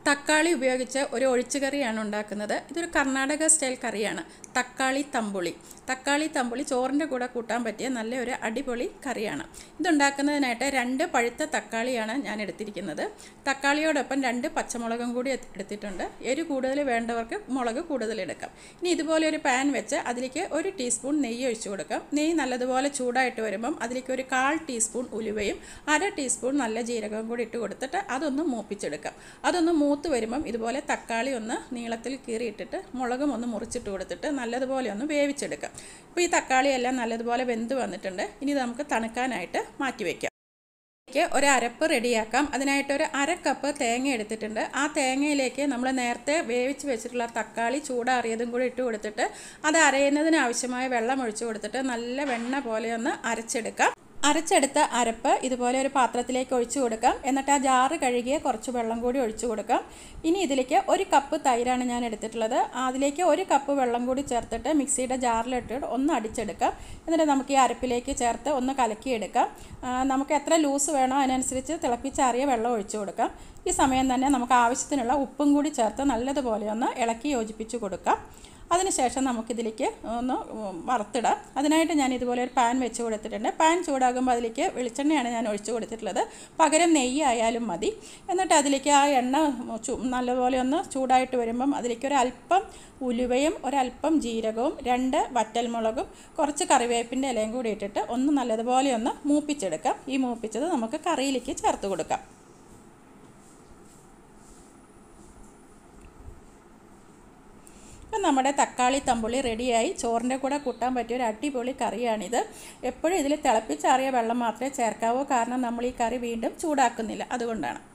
തക്കാളി ഉപയോഗിച്ച് ഒരു ഒഴിച്ചുകറിയാണ് ഉണ്ടാക്കുന്നത് ഇതൊരു കർണാടക സ്റ്റൈൽ കറിയാണ് തക്കാളി തമ്പുളി തക്കാളി തമ്പുളി ചോറിൻ്റെ കൂടെ കൂട്ടാൻ പറ്റിയ നല്ലൊരു അടിപൊളി കറിയാണ് ഇതുണ്ടാക്കുന്നതിനായിട്ട് രണ്ട് പഴുത്ത തക്കാളിയാണ് ഞാൻ എടുത്തിരിക്കുന്നത് തക്കാളിയോടൊപ്പം രണ്ട് പച്ചമുളകും കൂടി എട്- എടുത്തിട്ടുണ്ട് എരി കൂടുതൽ വേണ്ടവർക്ക് മുളക് കൂടുതൽ എടുക്കാം ഇനി ഇതുപോലെ ഒരു പാൻ വെച്ച് അതിലേക്ക് ഒരു ടീസ്പൂൺ നെയ്യ് ഒഴിച്ചു കൊടുക്കാം നെയ്യ് നല്ലതുപോലെ ചൂടായിട്ട് വരുമ്പം അതിലേക്ക് ഒരു കാൽ ടീസ്പൂൺ ഉലുവയും അര ടീസ്പൂൺ നല്ല ജീരകവും കൂടി ഇട്ട് കൊടുത്തിട്ട് അതൊന്ന് മൂപ്പിച്ചെടുക്കാം അതൊന്ന് മൂത്ത് വരുമ്പം ഇതുപോലെ തക്കാളി ഒന്ന് നീളത്തിൽ കീറിയിട്ടിട്ട് മുളകും ഒന്ന് മുറിച്ചിട്ട് കൊടുത്തിട്ട് നല്ലതുപോലെ ഒന്ന് വേവിച്ചെടുക്കാം ഇപ്പോൾ ഈ തക്കാളി എല്ലാം നല്ലതുപോലെ വെന്ത് വന്നിട്ടുണ്ട് ഇനി ഇത് നമുക്ക് തണുക്കാനായിട്ട് മാറ്റി വയ്ക്കാം ക്ക് ഒരു അരപ്പ് റെഡിയാക്കാം അതിനായിട്ട് ഒരു അര കപ്പ് തേങ്ങ എടുത്തിട്ടുണ്ട് ആ തേങ്ങയിലേക്ക് നമ്മൾ നേരത്തെ വേവിച്ച് വെച്ചിട്ടുള്ള തക്കാളി ചൂടാറിയതും കൂടി ഇട്ട് കൊടുത്തിട്ട് അത് അരയുന്നതിന് ആവശ്യമായ വെള്ളം ഒഴിച്ചു കൊടുത്തിട്ട് നല്ല വെണ്ണ പോലെ ഒന്ന് അരച്ചെടുക്കാം അരച്ചെടുത്ത അരപ്പ് ഇതുപോലെ ഒരു പാത്രത്തിലേക്ക് ഒഴിച്ചു കൊടുക്കാം എന്നിട്ട് ആ ജാറ് കഴുകിയ കുറച്ച് വെള്ളം കൂടി ഒഴിച്ചു കൊടുക്കാം ഇനി ഇതിലേക്ക് ഒരു കപ്പ് തൈരാണ് ഞാൻ എടുത്തിട്ടുള്ളത് അതിലേക്ക് ഒരു കപ്പ് വെള്ളം കൂടി ചേർത്തിട്ട് മിക്സിയുടെ ജാറിലിട്ട് ഒന്ന് അടിച്ചെടുക്കാം എന്നിട്ട് നമുക്ക് ഈ അരപ്പിലേക്ക് ചേർത്ത് ഒന്ന് കലക്കിയെടുക്കാം ആ, നമുക്ക് എത്ര ലൂസ് വേണോ അതിനനുസരിച്ച് തിളപ്പിച്ചാറിയ വെള്ളം ഒഴിച്ചു കൊടുക്കാം ഈ സമയം തന്നെ നമുക്ക് ആവശ്യത്തിനുള്ള ഉപ്പും കൂടി ചേർത്ത് നല്ലതുപോലെ ഒന്ന് ഇളക്കി യോജിപ്പിച്ച് കൊടുക്കാം അതിനുശേഷം നമുക്കിതിലേക്ക് ഒന്ന് വറുത്തിടാം അതിനായിട്ട് ഞാൻ ഇതുപോലെ ഒരു പാൻ വെച്ച് കൊടുത്തിട്ടുണ്ട് പാൻ ചൂടാകുമ്പോൾ അതിലേക്ക് വെളിച്ചെണ്ണയാണ് ഞാൻ ഒഴിച്ചു കൊടുത്തിട്ടുള്ളത് പകരം നെയ്യ് ആയാലും മതി എന്നിട്ട് അതിലേക്ക് ആ എണ്ണ ചു- നല്ലപോലെ ഒന്ന് ചൂടായിട്ട് വരുമ്പം അതിലേക്ക് ഒരു അല്പം ഉലുവയും ഒരല്പം ജീരകവും രണ്ട് വറ്റൽമുളകും കുറച്ച് കറിവേപ്പിൻ്റെ ഇലയും കൂടി ഇട്ടിട്ട് ഒന്ന് നല്ലതുപോലെ ഒന്ന് മൂപ്പിച്ചെടുക്കാം ഈ മൂപ്പിച്ചത് നമുക്ക് കറിയിലേക്ക് ചേർത്ത് കൊടുക്കാം ഇപ്പം നമ്മുടെ തക്കാളി തമ്പുളി റെഡിയായി ചോറിൻ്റെ കൂടെ കൂട്ടാൻ പറ്റിയ ഒരു അടിപൊളി കറിയാണിത് എപ്പോഴും ഇതിൽ തിളപ്പിച്ചാറിയ വെള്ളം മാത്രമേ ചേർക്കാവൂ കാരണം നമ്മൾ ഈ കറി വീണ്ടും ചൂടാക്കുന്നില്ല അതുകൊണ്ടാണ്